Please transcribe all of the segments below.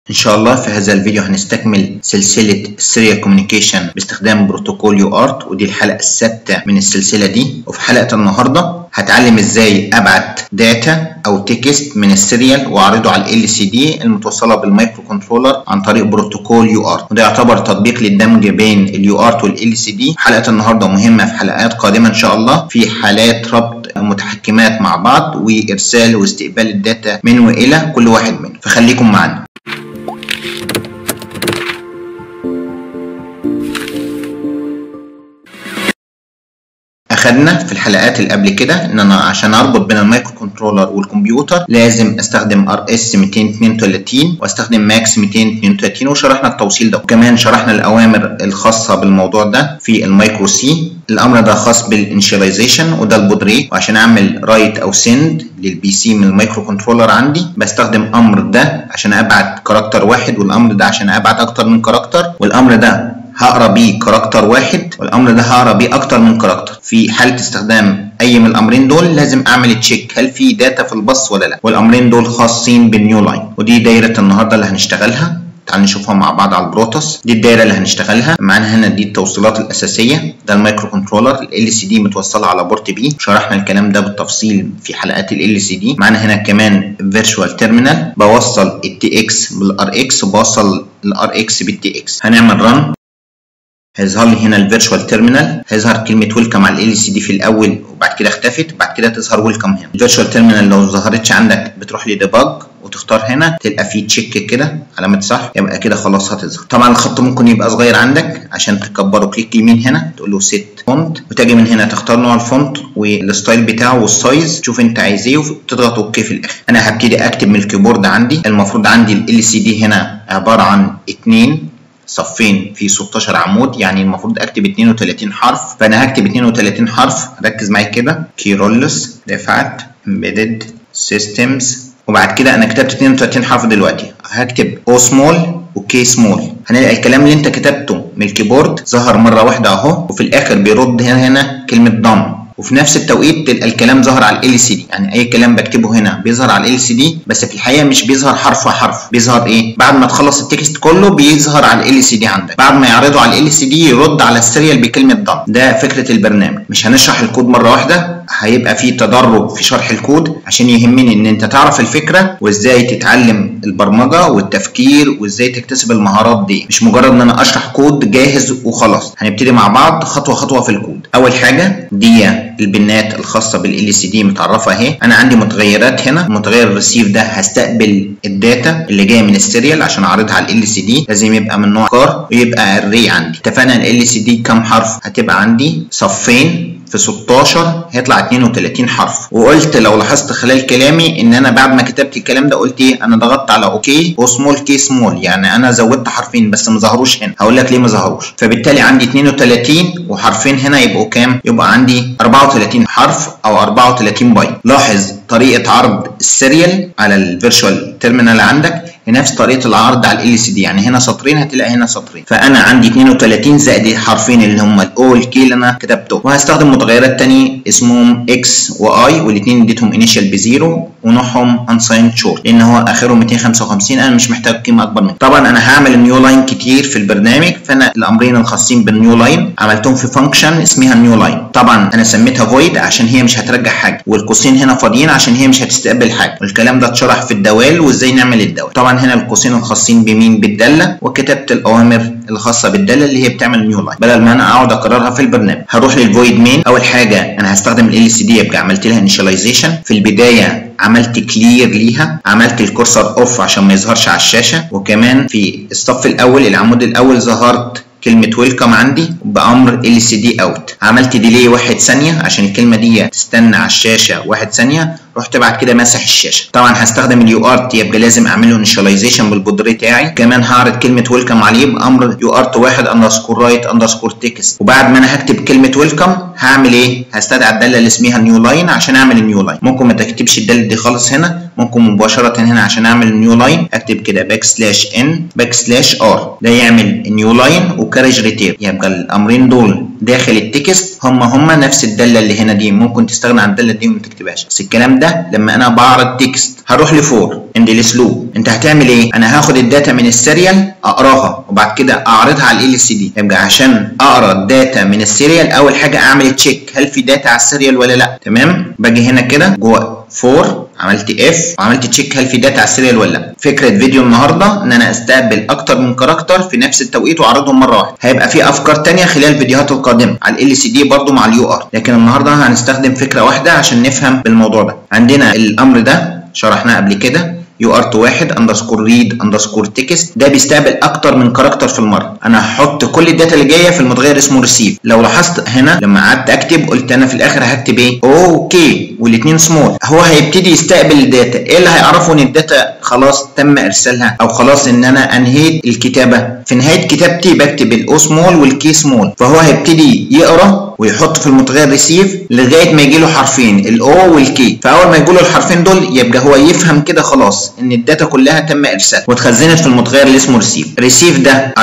إن شاء الله في هذا الفيديو هنستكمل سلسلة السيريال كوميونيكيشن باستخدام بروتوكول يو ارت ودي الحلقة السادسة من السلسلة دي وفي حلقة النهاردة هتعلم ازاي ابعت داتا او تكست من السيريال واعرضه على ال سي دي المتوصله بالمايكرو كنترولر عن طريق بروتوكول يو ارت وده يعتبر تطبيق للدمج بين اليو ارت والال سي دي حلقه النهارده مهمه في حلقات قادمه ان شاء الله في حالات ربط متحكمات مع بعض وارسال واستقبال الداتا من والى كل واحد منهم فخليكم معانا اخدنا في الحلقات اللي قبل كده ان انا عشان اربط بين المايكرو كنترولر والكمبيوتر لازم استخدم ار اس 232 واستخدم ماكس 232 وشرحنا التوصيل ده وكمان شرحنا الاوامر الخاصه بالموضوع ده في المايكرو سي الامر ده خاص بالانشاليزيشن وده البودريت وعشان اعمل رايت او سند للبي سي من المايكرو كنترولر عندي بستخدم امر ده عشان ابعت كاركتر واحد والامر ده عشان ابعت اكتر من كاركتر والامر ده هقرا بيه كاركتر واحد والامر ده هقرا بيه اكتر من كاركتر في حاله استخدام اي من الامرين دول لازم اعمل تشيك هل في داتا في الباص ولا لا والامرين دول خاصين بالنيو لاين ودي دايره النهارده اللي هنشتغلها تعال نشوفها مع بعض على البروتوس دي الدايره اللي هنشتغلها معانا هنا دي التوصيلات الاساسيه ده المايكرو كنترولر ال سي دي متوصله على بورت بي شرحنا الكلام ده بالتفصيل في حلقات ال سي دي معانا هنا كمان فيرتشوال تيرمينال بوصل التي اكس بالار اكس وبوصل الار اكس بالتي اكس هنعمل رن هيظهر لي هنا الفيرتشوال تيرمينال هيظهر كلمه ويلكم على ال سي دي في الاول وبعد كده اختفت بعد كده تظهر ويلكم هنا الفيرتشوال تيرمينال لو ظهرتش عندك بتروح لديباج وتختار هنا تلقى فيه تشيك كده علامه صح يبقى كده خلاص هتظهر طبعا الخط ممكن يبقى صغير عندك عشان تكبره كليك يمين هنا تقول له سيت فونت وتجي من هنا تختار نوع الفونت والستايل بتاعه والسايز تشوف انت عايز ايه وتضغط اوكي في الاخر انا هبتدي اكتب من الكيبورد عندي المفروض عندي ال سي دي هنا عباره عن اتنين صفين في 16 عمود يعني المفروض اكتب 32 حرف فانا هكتب 32 حرف ركز معايا كده كيرولس دفعت امبيدد سيستمز وبعد كده انا كتبت 32 حرف دلوقتي هكتب او سمول وكي سمول هنلاقي الكلام اللي انت كتبته من الكيبورد ظهر مره واحده اهو وفي الاخر بيرد هنا هنا كلمه ضم وفي نفس التوقيت تلقى الكلام ظهر على ال سي دي يعني اي كلام بكتبه هنا بيظهر على ال سي دي بس في الحقيقه مش بيظهر حرف حرف بيظهر ايه بعد ما تخلص التكست كله بيظهر على ال سي دي عندك بعد ما يعرضه على ال سي دي يرد على السيريال بكلمه ضم ده فكره البرنامج مش هنشرح الكود مره واحده هيبقى في تدرج في شرح الكود عشان يهمني ان انت تعرف الفكره وازاي تتعلم البرمجه والتفكير وازاي تكتسب المهارات دي مش مجرد ان انا اشرح كود جاهز وخلاص هنبتدي مع بعض خطوه خطوه في الكود اول حاجه دي البنات الخاصه بالال سي دي متعرفه اهي انا عندي متغيرات هنا متغير الريسيف ده هستقبل الداتا اللي جايه من السيريال عشان اعرضها على ال سي دي لازم يبقى من نوع كار ويبقى الري عندي اتفقنا ان ال سي دي كام حرف هتبقى عندي صفين في 16 هيطلع 32 حرف وقلت لو لاحظت خلال كلامي ان انا بعد ما كتبت الكلام ده قلت ايه انا ضغطت على اوكي وسمول كي سمول يعني انا زودت حرفين بس ما ظهروش هنا هقول لك ليه ما ظهروش فبالتالي عندي 32 وحرفين هنا يبقوا كام يبقى عندي 34 حرف او 34 بايت لاحظ طريقه عرض السيريال على الفيرتشوال تيرمينال عندك نفس طريقه العرض على ال سي دي يعني هنا سطرين هتلاقي هنا سطرين فانا عندي 32 زائد حرفين اللي هم الاو والكي اللي انا كتبته وهستخدم متغيرات تاني اسمهم اكس واي والاثنين اديتهم انيشال بزيرو ونوعهم انسايند شورت لان هو اخرهم 255 انا مش محتاج قيمه اكبر من طبعا انا هعمل نيو لاين كتير في البرنامج فانا الامرين الخاصين بالنيو لاين عملتهم في فانكشن اسمها نيو لاين طبعا انا سميتها فويد عشان هي مش هترجع حاجه والقوسين هنا فاضيين عشان هي مش هتستقبل حاجه والكلام ده اتشرح في الدوال وازاي نعمل الدوال طبعا هنا القوسين الخاصين بمين بالداله وكتبت الاوامر الخاصه بالداله اللي هي بتعمل نيو لاين بدل ما انا اقعد اكررها في البرنامج هروح للفويد مين اول حاجه انا هستخدم ال سي دي يبقى عملت لها انيشاليزيشن في البدايه عملت كلير ليها عملت الكورسر اوف عشان ما يظهرش على الشاشه وكمان في الصف الاول العمود الاول ظهرت كلمة ويلكم عندي بأمر ال سي دي اوت عملت ديلي واحد ثانية عشان الكلمة دي تستنى على الشاشة واحد ثانية رحت بعد كده ماسح الشاشة طبعا هستخدم اليو ارت يبقى لازم اعمل له انيشاليزيشن بالبودري بتاعي كمان هعرض كلمة ويلكم عليه بأمر يو ارت واحد اندرسكور رايت اندرسكور تكست وبعد ما انا هكتب كلمة ويلكم هعمل ايه؟ هستدعي الدالة اللي اسمها نيو لاين عشان اعمل النيو لاين ممكن ما تكتبش الدالة دي خالص هنا ممكن مباشرة هنا عشان اعمل النيو لاين اكتب كده باك سلاش ان باك سلاش ار ده يعمل نيو لاين وكارج ريتير يبقى الامرين دول داخل التكست هم هم نفس الداله اللي هنا دي ممكن تستغنى عن الداله دي وما تكتبهاش بس الكلام ده لما انا بعرض تكست هروح لفور عند الاسلوب انت هتعمل ايه انا هاخد الداتا من السيريال اقراها وبعد كده اعرضها على ال سي دي يبقى عشان اقرا الداتا من السيريال اول حاجه اعمل تشيك هل في داتا على السيريال ولا لا تمام باجي هنا كده جوه فور عملت اف وعملت تشيك هل في داتا على السيريال ولا لا فكره فيديو النهارده ان انا استقبل اكتر من كاركتر في نفس التوقيت واعرضهم مره واحده هيبقى في افكار تانية خلال الفيديوهات القادمه على ال سي دي برضو مع اليو ار لكن النهارده هنستخدم فكره واحده عشان نفهم بالموضوع ده عندنا الامر ده شرحناه قبل كده يو ار 1 اندرسكور ريد اندرسكور تكست ده بيستقبل اكتر من كاركتر في المره انا هحط كل الداتا اللي جايه في المتغير اسمه ريسيف لو لاحظت هنا لما قعدت اكتب قلت انا في الاخر هكتب ايه اوكي والاثنين سمول هو هيبتدي يستقبل الداتا ايه اللي هيعرفه ان الداتا خلاص تم ارسالها او خلاص ان انا انهيت الكتابه في نهايه كتابتي بكتب الاو سمول والكي سمول فهو هيبتدي يقرا ويحط في المتغير ريسيف لغايه ما يجي له حرفين الاو والكي فاول ما يجي له الحرفين دول يبقى هو يفهم كده خلاص ان الداتا كلها تم ارسالها واتخزنت في المتغير اللي اسمه ريسيف ريسيف ده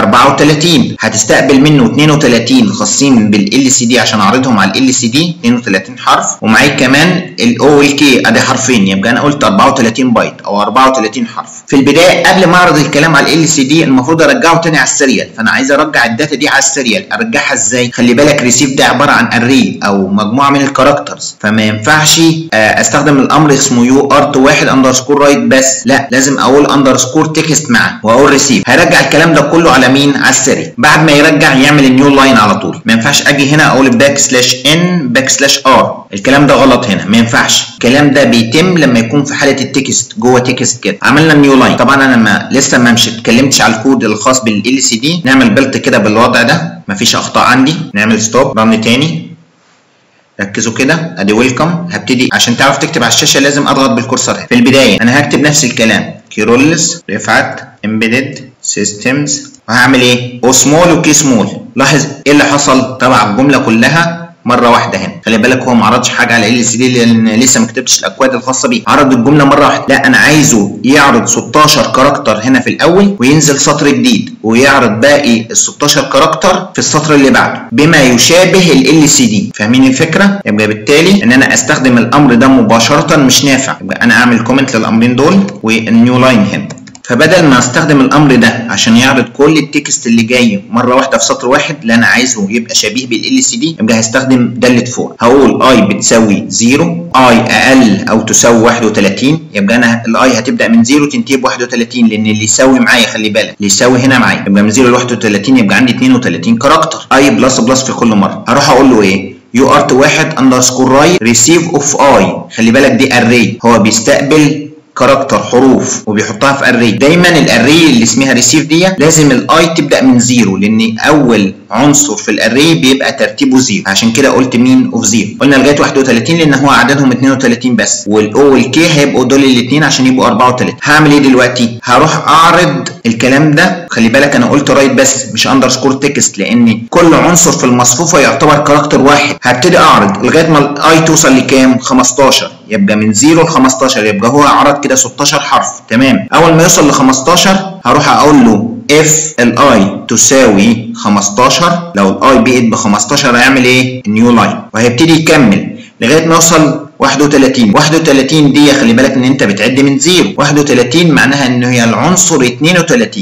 34 هتستقبل منه 32 خاصين بالال سي دي عشان اعرضهم على ال سي دي 32 حرف ومعاك كمان الاو والكي ادي حرفين يبقى انا قلت 34 بايت او 34 حرف في البدايه قبل ما اعرض الكلام على ال سي دي المفروض ارجعه تاني على السيريال فانا عايز ارجع الداتا دي على السيريال ارجعها ازاي خلي بالك ريسيف ده عباره عن اري او مجموعه من الكاركترز فما ينفعش استخدم الامر اسمه يو ارت واحد اندرسكور رايت بس لا لازم اقول اندرسكور تكست معاه واقول ريسيف هيرجع الكلام ده كله على مين على السيريال بعد ما يرجع يعمل النيو لاين على طول ما ينفعش اجي هنا اقول باك سلاش ان باك سلاش ار الكلام ده غلط هنا ما ينفعش الكلام ده بيتم لما يكون في حاله التكست جوه تكست كده عملنا النيو لاين طبعا انا ما لسه ما مش اتكلمتش على الكود الخاص بالال سي دي نعمل بلت كده بالوضع ده مفيش اخطاء عندي نعمل ستوب رن تاني ركزوا كده ادي ويلكم هبتدي عشان تعرف تكتب على الشاشه لازم اضغط بالكورسر في البدايه انا هكتب نفس الكلام كيرولز رفعت امبيدد سيستمز وهعمل ايه او سمول وكي سمول لاحظ ايه اللي حصل طبعا الجمله كلها مره واحده هنا خلي بالك هو ما عرضش حاجه على ال سي دي لان لسه ما كتبتش الاكواد الخاصه بيه عرض الجمله مره واحده لا انا عايزه يعرض 16 كاركتر هنا في الاول وينزل سطر جديد ويعرض باقي ال 16 كاركتر في السطر اللي بعده بما يشابه ال سي دي فاهمين الفكره يبقى بالتالي ان انا استخدم الامر ده مباشره مش نافع يبقى انا اعمل كومنت للامرين دول والنيو لاين هنا فبدل ما استخدم الامر ده عشان يعرض كل التكست اللي جاي مره واحده في سطر واحد اللي انا عايزه يبقى شبيه بالال سي دي يبقى هستخدم داله فور هقول اي بتساوي 0 اي اقل او تساوي 31 يبقى انا الاي هتبدا من 0 تنتهي ب 31 لان اللي يساوي معايا خلي بالك اللي يساوي هنا معايا يبقى من 0 ل 31 يبقى عندي 32 كاركتر اي بلس بلس في كل مره هروح اقول له ايه يو ارت واحد اندرسكور رايت ريسيف اوف اي خلي بالك دي اري هو بيستقبل كاركتر حروف وبيحطها في اري دايما الاري اللي اسمها ريسيف دي لازم الاي تبدا من زيرو لان اول عنصر في الاري بيبقى ترتيبه زيرو عشان كده قلت مين اوف زيرو قلنا لغايه 31 لان هو عددهم 32 بس والاو والكي هيبقوا دول الاثنين عشان يبقوا 34 هعمل ايه دلوقتي هروح اعرض الكلام ده خلي بالك انا قلت رايت بس مش اندرسكور تكست لان كل عنصر في المصفوفه يعتبر كاركتر واحد هبتدي اعرض لغايه ما الاي توصل لكام 15 يبقى من 0 ل 15 يبقى هو عرض كده 16 حرف تمام اول ما يوصل ل 15 هروح اقول له if الاي تساوي 15 لو الاي بقت ب 15 هيعمل ايه نيو لاين وهيبتدي يكمل لغايه ما يوصل 31 31 دي خلي بالك ان انت بتعد من زيرو 31 معناها ان هي العنصر 32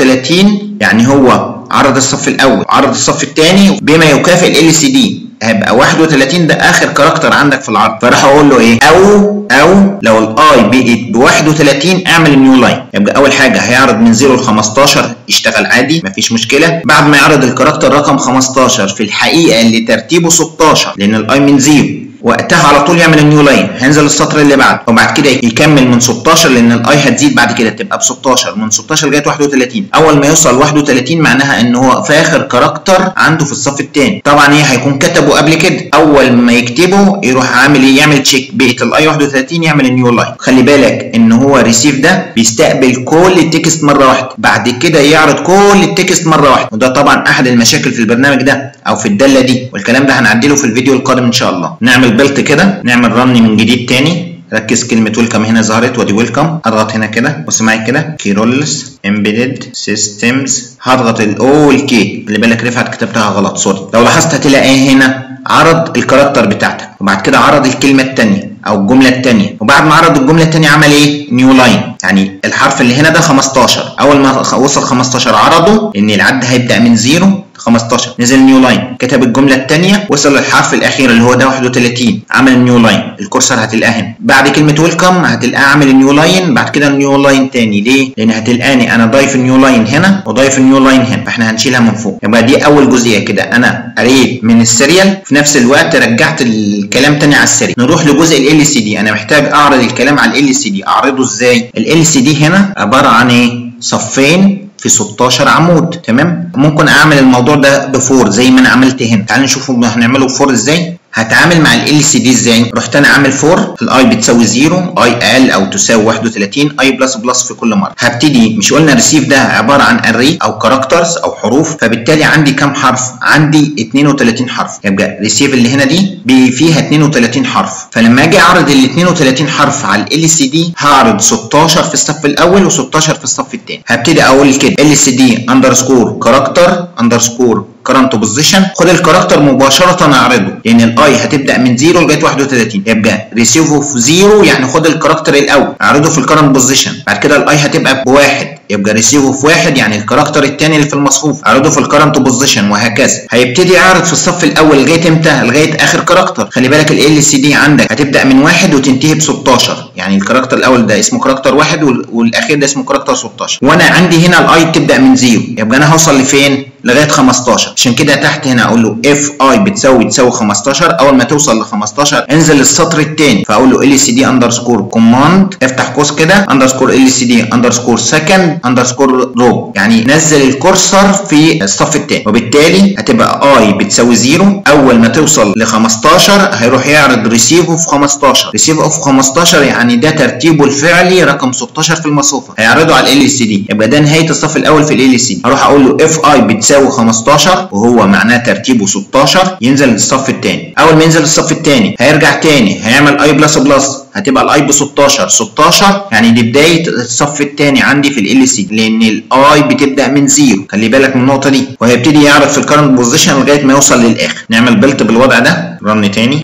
32 يعني هو عرض الصف الاول عرض الصف الثاني بما يكافئ ال سي دي هيبقى 31 ده اخر كاركتر عندك في العرض فراح اقول له ايه او او لو الاي بقت ب 31 اعمل نيو لاين يبقى اول حاجه هيعرض من 0 ل 15 يشتغل عادي مفيش مشكله بعد ما يعرض الكاركتر رقم 15 في الحقيقه اللي ترتيبه 16 لان الاي من 0 وقتها على طول يعمل النيو لاين هينزل السطر اللي بعده وبعد كده يكمل من 16 لان الاي هتزيد بعد كده تبقى ب 16 من 16 لغايه 31 اول ما يوصل 31 معناها ان هو في اخر كاركتر عنده في الصف الثاني طبعا ايه هيكون كتبه قبل كده اول ما يكتبه يروح عامل ايه يعمل تشيك بقت الاي 31 يعمل النيو لاين خلي بالك ان هو ريسيف ده بيستقبل كل التكست مره واحده بعد كده يعرض كل التكست مره واحده وده طبعا احد المشاكل في البرنامج ده او في الداله دي والكلام ده هنعدله في الفيديو القادم ان شاء الله نعمل بيلت كده نعمل رن من جديد تاني ركز كلمه ويلكم هنا ظهرت ودي ويلكم اضغط هنا كده بص معايا كده كيرولس امبيدد سيستمز هضغط الاو والكي اللي بالك رفعت كتبتها غلط سوري لو لاحظت هتلاقي هنا عرض الكاركتر بتاعتك وبعد كده عرض الكلمه الثانيه او الجمله الثانيه وبعد ما عرض الجمله الثانيه عمل ايه نيو لاين يعني الحرف اللي هنا ده 15 اول ما وصل 15 عرضه ان العد هيبدا من زيرو 15 نزل نيو لاين كتب الجمله الثانيه وصل للحرف الاخير اللي هو ده 31 عمل نيو لاين الكورسر هتلاقاه هنا بعد كلمه ويلكم هتلاقاه عامل نيو لاين بعد كده نيو لاين تاني ليه لان هتلاقاني انا ضايف النيو لاين هنا وضايف النيو لاين هنا فاحنا هنشيلها من فوق يبقى دي اول جزئيه كده انا قريت من السيريال في نفس الوقت رجعت الكلام تاني على السيريال نروح لجزء ال سي دي انا محتاج اعرض الكلام على ال سي دي اعرضه ازاي ال سي دي هنا عباره عن ايه صفين في 16 عمود تمام ممكن اعمل الموضوع ده بفور زي ما انا عملت هنا تعالوا نشوف هنعمله بفور ازاي هتعامل مع ال سي دي ازاي؟ رحت انا عامل فور الاي بتساوي 0 اي اقل او تساوي 31 اي بلس بلس في كل مره هبتدي مش قلنا ريسيف ده عباره عن اري او كاركترز او حروف فبالتالي عندي كام حرف؟ عندي 32 حرف يبقى ريسيف اللي هنا دي فيها 32 حرف فلما اجي اعرض ال 32 حرف على ال سي دي هعرض 16 في الصف الاول و16 في الصف الثاني هبتدي اقول كده ال سي دي اندرسكور كاركتر اندرسكور كرنت بوزيشن خد الكاركتر مباشره اعرضه لان الاي هتبدا من 0 لغايه 31 يبقى ريسيف اوف 0 يعني خد الكاركتر الاول اعرضه في الكرنت بوزيشن بعد كده الاي هتبقى بواحد يبقى ريسيف اوف واحد يعني الكاركتر الثاني اللي في المصفوف اعرضه في الكرنت بوزيشن وهكذا هيبتدي يعرض في الصف الاول لغايه امتى لغايه اخر كاركتر خلي بالك ال سي دي عندك هتبدا من واحد وتنتهي ب 16 يعني الكاركتر الاول ده اسمه كاركتر واحد والاخير ده اسمه كاركتر 16 وانا عندي هنا الاي تبدا من 0 يبقى انا هوصل لفين لغايه 15 عشان كده تحت هنا اقول له اف اي بتساوي تساوي 15 اول ما توصل ل 15 انزل للسطر الثاني فاقول له ال سي دي اندرسكور كوماند افتح قوس كده اندرسكور ال سي دي اندرسكور سكند اندرسكور رو يعني نزل الكورسر في الصف الثاني وبالتالي هتبقى اي بتساوي 0 اول ما توصل ل 15 هيروح يعرض ريسيف اوف 15 ريسيف اوف 15 يعني ده ترتيبه الفعلي رقم 16 في المصفوفه هيعرضه على ال سي دي يبقى ده نهايه الصف الاول في ال سي دي هروح اقول له اف اي بتساوي يساوي 15 وهو معناه ترتيبه 16 ينزل للصف الثاني اول ما ينزل للصف الثاني هيرجع تاني هيعمل اي بلس بلس هتبقى الاي ب 16 16 يعني دي بدايه الصف الثاني عندي في ال سي لان الاي بتبدا من زيرو خلي بالك من النقطه دي وهيبتدي يعرض في الكرنت بوزيشن لغايه ما يوصل للاخر نعمل بلت بالوضع ده رن تاني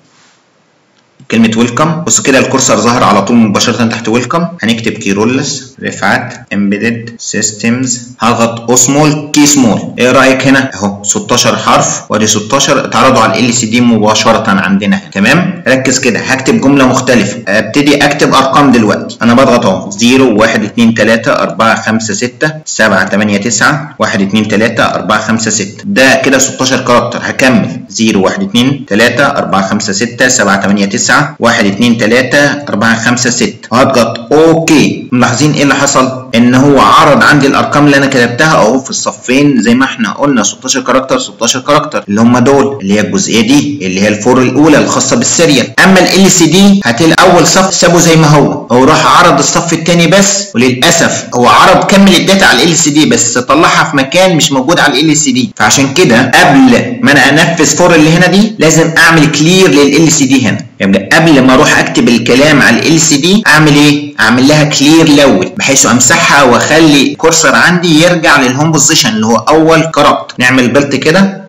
كلمة ويلكم بص كده الكورسر ظهر على طول مباشرة تحت ويلكم هنكتب كيرولس رفعت امبيدد سيستمز هضغط او سمول كي سمول ايه رأيك هنا اهو 16 حرف وادي 16 اتعرضوا على ال سي دي مباشرة عندنا هنا تمام ركز كده هكتب جملة مختلفة ابتدي اكتب ارقام دلوقتي انا بضغط اهو 0 1 2 3 4 5 6 7 8 9 1 2 3 4 5 6 ده كده 16 كاركتر هكمل 0 1 2 3 4 5 6 7 8 9 1 2 3 4 5 6 وهضغط اوكي ملاحظين ايه اللي حصل ان هو عرض عندي الارقام اللي انا كتبتها اهو في الصفين زي ما احنا قلنا 16 كاركتر 16 كاركتر اللي هم دول اللي هي الجزئيه دي اللي هي الفور الاولى الخاصه بالسيريال اما ال سي دي هتلاقي اول صف سابه زي ما هو هو راح عرض الصف الثاني بس وللاسف هو عرض كمل الداتا على ال سي دي بس طلعها في مكان مش موجود على ال سي دي فعشان كده قبل ما انا انفذ فور اللي هنا دي لازم اعمل كلير لل سي دي هنا يبقى قبل ما اروح اكتب الكلام على ال سي دي اعمل ايه اعمل لها كلير الاول بحيث امسحها واخلي كورسر عندي يرجع للهوم بوزيشن اللي هو اول كاركتر نعمل بلت كده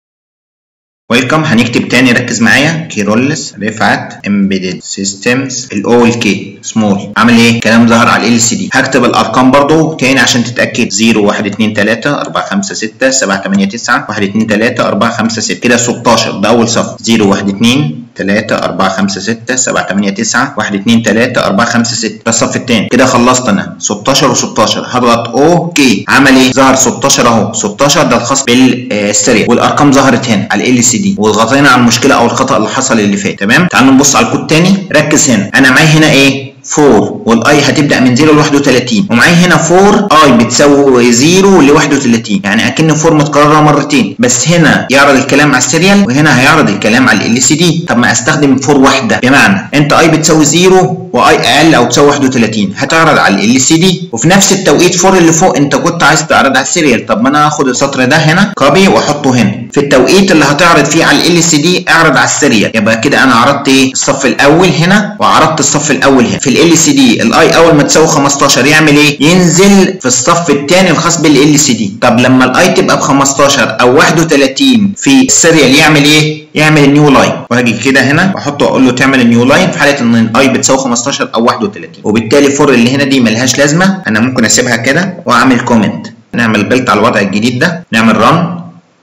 ويلكم هنكتب تاني ركز معايا كيرولس رفعت امبيدد سيستمز الاو والكي سمول عامل ايه كلام ظهر على ال سي دي هكتب الارقام برضو تاني عشان تتاكد 0 1 2 3 4 5 6 7 8 9 1 2 3 4 5 6 كده 16 ده اول صف 0 1 2 3 4 5 6 7 8 9 1 2 3 4 5 6 ده الصف الثاني كده خلصت انا 16 و16 هضغط اوكي عمل ايه ظهر 16 اهو 16 ده الخاص بالسيريال والارقام ظهرت هنا على ال سي دي وضغطينا على المشكله او الخطا اللي حصل اللي فات تمام تعالوا نبص على الكود تاني ركز هنا انا معايا هنا ايه 4 والاي هتبدا من 0 ل 31 ومعايا هنا 4 اي بتساوي 0 ل 31 يعني اكن 4 متكرره مرتين بس هنا يعرض الكلام على السيريال وهنا هيعرض الكلام على ال سي دي طب ما استخدم 4 واحده بمعنى انت اي بتساوي 0 واي اقل او تساوي 31 هتعرض على ال سي دي وفي نفس التوقيت 4 اللي فوق انت كنت عايز تعرض على السيريال طب ما انا هاخد السطر ده هنا كوبي واحطه هنا في التوقيت اللي هتعرض فيه على ال سي دي اعرض على السيريال يبقى كده انا عرضت ايه الصف الاول هنا وعرضت الصف الاول هنا في ال سي دي الاي اول ما تساوي 15 يعمل ايه ينزل في الصف الثاني الخاص بال سي دي طب لما الاي تبقى ب 15 او 31 في السيريال يعمل ايه يعمل النيو لاين وهاجي كده هنا واحطه واقول له تعمل النيو لاين في حاله ان الاي بتساوي 15 او 31 وبالتالي فور اللي هنا دي ملهاش لازمه انا ممكن اسيبها كده واعمل كومنت نعمل بيلت على الوضع الجديد ده نعمل ران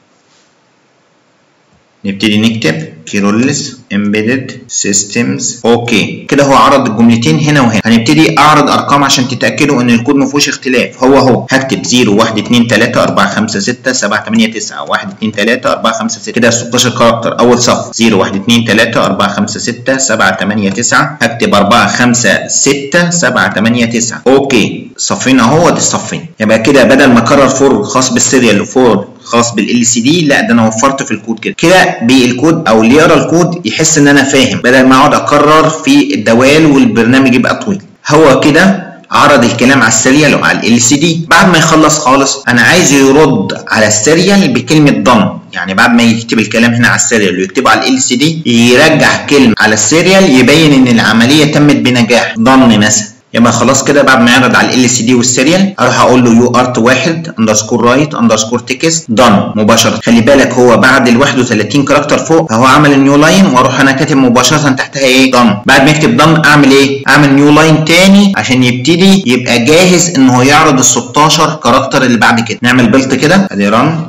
نبتدي نكتب كيرولس امبيدد سيستمز اوكي كده هو عرض الجملتين هنا وهنا هنبتدي اعرض ارقام عشان تتاكدوا ان الكود ما فيهوش اختلاف هو هو هكتب 0 1 2 3 4 5 6 7 8 9 1 2 3 4 5 6 كده 16 كاركتر اول صف 0 1 2 3 4 5 6 7 8 9 هكتب 4 5 6 7 8 9 اوكي صفين اهو دي الصفين يبقى كده بدل ما اكرر فور خاص بالسيريال وفور خاص بالال سي دي لا ده انا وفرت في الكود كده كده بالكود او اللي يقرا الكود يحس ان انا فاهم بدل ما اقعد اكرر في الدوال والبرنامج يبقى طويل هو كده عرض الكلام على السيريال وعلى ال سي دي بعد ما يخلص خالص انا عايزه يرد على السيريال بكلمه ضم يعني بعد ما يكتب الكلام هنا على السيريال ويكتبه على ال سي دي يرجع كلمه على السيريال يبين ان العمليه تمت بنجاح ضم مثلا يبقى خلاص كده بعد ما يعرض على ال سي دي والسيريال اروح اقول له يو ارت واحد اندرسكور رايت اندرسكور تكست دان مباشره خلي بالك هو بعد ال 31 كاركتر فوق هو عمل النيو لاين واروح انا كاتب مباشره تحتها ايه دان بعد ما يكتب دان اعمل ايه اعمل نيو لاين تاني عشان يبتدي يبقى جاهز ان هو يعرض ال 16 كاركتر اللي بعد كده نعمل بلت كده ادي ران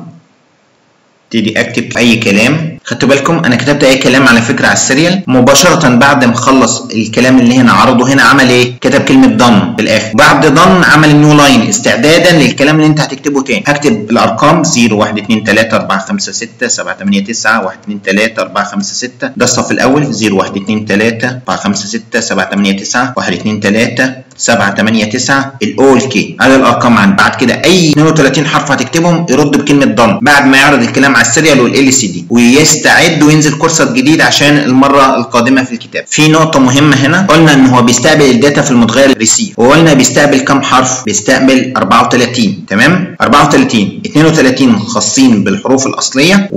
ابتدي اكتب اي كلام خدتوا بالكم انا كتبت اي كلام على فكره على السيريال مباشره بعد ما خلص الكلام اللي هنا عرضه هنا عمل ايه كتب كلمه ضن في الاخر بعد ضن عمل النيو لاين استعدادا للكلام اللي انت هتكتبه تاني هكتب الارقام 0 1 2 3 4 5 6 7 8 9 1 2 3 4 5 6 ده الصف الاول 0 1 2 3 4 5 6 7 8 9 1 2 3 7 8 9 الاول كي على الارقام عن بعد كده اي 32 حرف هتكتبهم يرد بكلمه ضم بعد ما يعرض الكلام على السيريال والال سي دي ويستعد وينزل كورسات جديد عشان المره القادمه في الكتاب في نقطه مهمه هنا قلنا ان هو بيستقبل الداتا في المتغير ريسيف وقلنا بيستقبل كام حرف بيستقبل 34 تمام 34 32 خاصين بالحروف الاصليه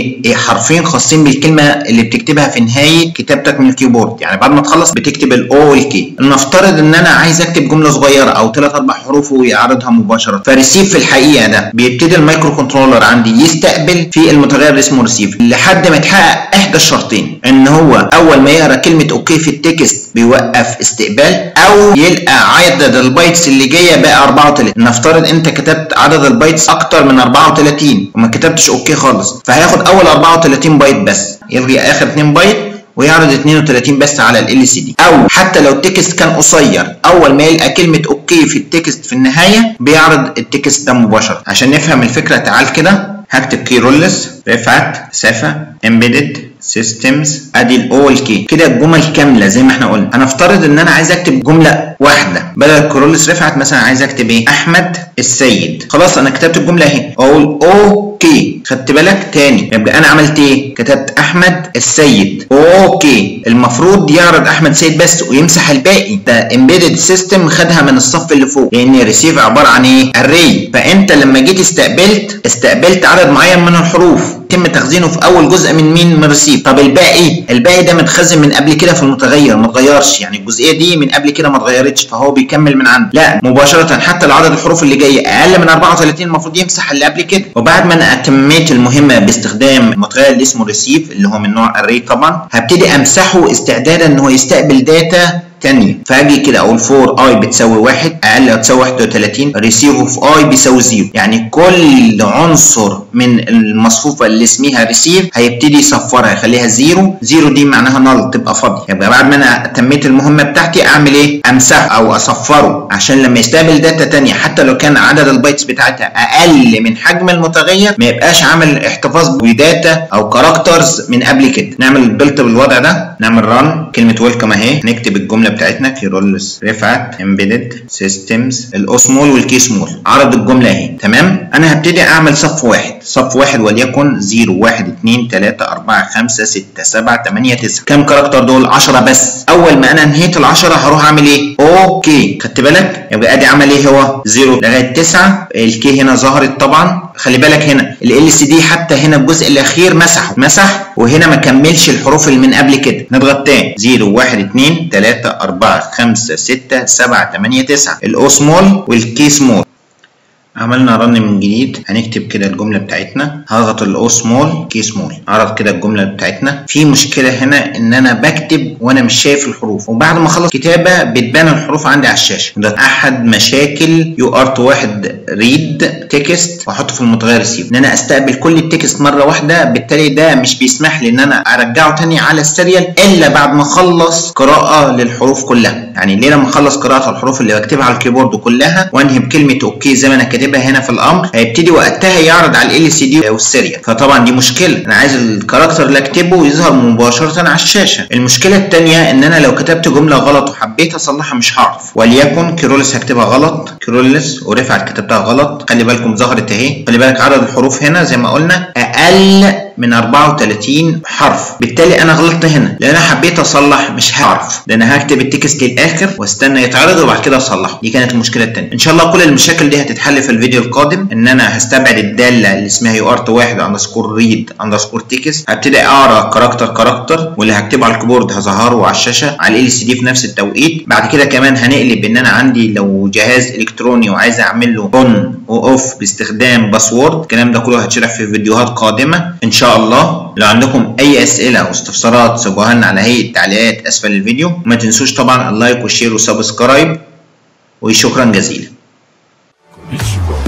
وحرفين خاصين بالكلمه اللي بتكتبها في نهايه كتابتك من الكيبورد يعني بعد ما تخلص بتكتب الاو والكي نفترض ان انا عايز اكتب جمله صغيره او ثلاث اربع حروف ويعرضها مباشره فريسيف في الحقيقه ده بيبتدي المايكرو كنترولر عندي يستقبل في المتغير اللي اسمه ريسيف لحد ما يتحقق احدى الشرطين ان هو اول ما يقرا كلمه اوكي في التكست بيوقف استقبال او يلقى عدد البايتس اللي جايه بقى 34 نفترض انت كتبت عدد البايتس اكتر من 34 وما كتبتش اوكي خالص فهياخد اول 34 بايت بس يلغي اخر 2 بايت ويعرض 32 بس على ال سي دي او حتى لو التكست كان قصير اول ما يلقى كلمه اوكي في التكست في النهايه بيعرض التكست ده مباشره عشان نفهم الفكره تعال كده هكتب كيرولس رفعت مسافه امبيدد سيستمز ادي الاول كي كده الجمل كامله زي ما احنا قلنا هنفترض ان انا عايز اكتب جمله واحده بدل كيرولس رفعت مثلا عايز اكتب ايه احمد السيد خلاص انا كتبت الجمله اهي اقول اوكي خدت بالك تاني يبقى انا عملت ايه كتبت احمد السيد اوكي المفروض يعرض احمد سيد بس ويمسح الباقي ده امبيدد سيستم خدها من الصف اللي فوق لان ريسيف عباره عن ايه اري فانت لما جيت استقبلت استقبلت عدد معين من الحروف يتم تخزينه في اول جزء من مين من ريسيف طب الباقي الباقي ده متخزن من قبل كده في المتغير ما اتغيرش يعني الجزئيه دي من قبل كده ما اتغيرتش فهو بيكمل من عنده لا مباشره حتى لو عدد الحروف اللي جايه اقل من 34 المفروض يمسح اللي قبل كده وبعد ما انا اتميت المهمه باستخدام المتغير اللي اسمه ريسيف اللي هو من نوع اري طبعا هبتدي امسحه استعدادا ان هو يستقبل داتا تانية فاجي كده اقول 4 اي بتساوي 1 اقل او تساوي 31 ريسيف اوف اي بيساوي زيرو يعني كل عنصر من المصفوفه اللي اسمها ريسيف هيبتدي يصفرها يخليها زيرو زيرو دي معناها نل تبقى فاضيه يبقى بعد ما انا تميت المهمه بتاعتي اعمل ايه امسحه او اصفره عشان لما يستقبل داتا تانية حتى لو كان عدد البايتس بتاعتها اقل من حجم المتغير ما يبقاش عامل احتفاظ بداتا او كاركترز من قبل كده نعمل البلت بالوضع ده نعمل ران كلمه ويلكم اهي نكتب الجمله بتاعتنا كيرولس رفعت امبيدد سيستمز الاوسمول والكي سمول عرض الجمله اهي تمام انا هبتدي اعمل صف واحد صف واحد وليكن 0 1 2 3 4 5 6 7 8 9 كام كاركتر دول 10 بس اول ما انا انهيت ال 10 هروح اعمل ايه اوكي خدت بالك يبقى ادي عمل ايه هو 0 لغايه 9 الكي هنا ظهرت طبعا خلي بالك هنا ال سي دي حتى هنا الجزء الاخير مسحه مسح وهنا ما كملش الحروف اللي من قبل كده نضغط تاني 0 1 2 3 4 5 6 7 8 9 الاو سمول والكي سمول عملنا رن من جديد هنكتب كده الجملة بتاعتنا هضغط الاو سمول كي سمول عرض كده الجملة بتاعتنا في مشكلة هنا ان انا بكتب وانا مش شايف الحروف وبعد ما اخلص كتابة بتبان الحروف عندي على الشاشة ده احد مشاكل يو ارت واحد ريد تكست واحطه في المتغير ريسيف ان انا استقبل كل التكست مرة واحدة بالتالي ده مش بيسمح لي ان انا ارجعه تاني على السيريال الا بعد ما اخلص قراءة للحروف كلها يعني ليه لما اخلص قراءة الحروف اللي بكتبها على الكيبورد كلها وانهي بكلمة اوكي زي ما انا كاتبها هنا في الامر هيبتدي وقتها يعرض على ال سي دي او السيريال فطبعا دي مشكله انا عايز الكاركتر اللي اكتبه يظهر مباشره على الشاشه المشكله الثانيه ان انا لو كتبت جمله غلط وحبيت اصلحها مش هعرف وليكن كيرولس هكتبها غلط كيرولس ورفعت كتبتها غلط خلي بالكم ظهرت اهي خلي بالك عدد الحروف هنا زي ما قلنا اقل من 34 حرف بالتالي انا غلطت هنا لان انا حبيت اصلح مش هعرف لان هكتب التكست للاخر واستنى يتعرض وبعد كده اصلحه دي كانت المشكله الثانيه ان شاء الله كل المشاكل دي هتتحل في الفيديو القادم ان انا هستبعد الداله اللي اسمها يو ارت واحد اندرسكور ريد اندرسكور تكست هبتدي اقرا كاركتر كاركتر واللي هكتبه على الكيبورد هظهره على الشاشه على ال سي دي في نفس التوقيت بعد كده كمان هنقلب ان انا عندي لو جهاز الكتروني وعايز اعمل له اون واوف باستخدام باسورد الكلام ده كله هتشرح في فيديوهات قادمه ان شاء الله لو عندكم اي اسئله او استفسارات سيبوها لنا على هيئه تعليقات اسفل الفيديو وما تنسوش طبعا اللايك والشير والسبسكرايب وشكرا جزيلا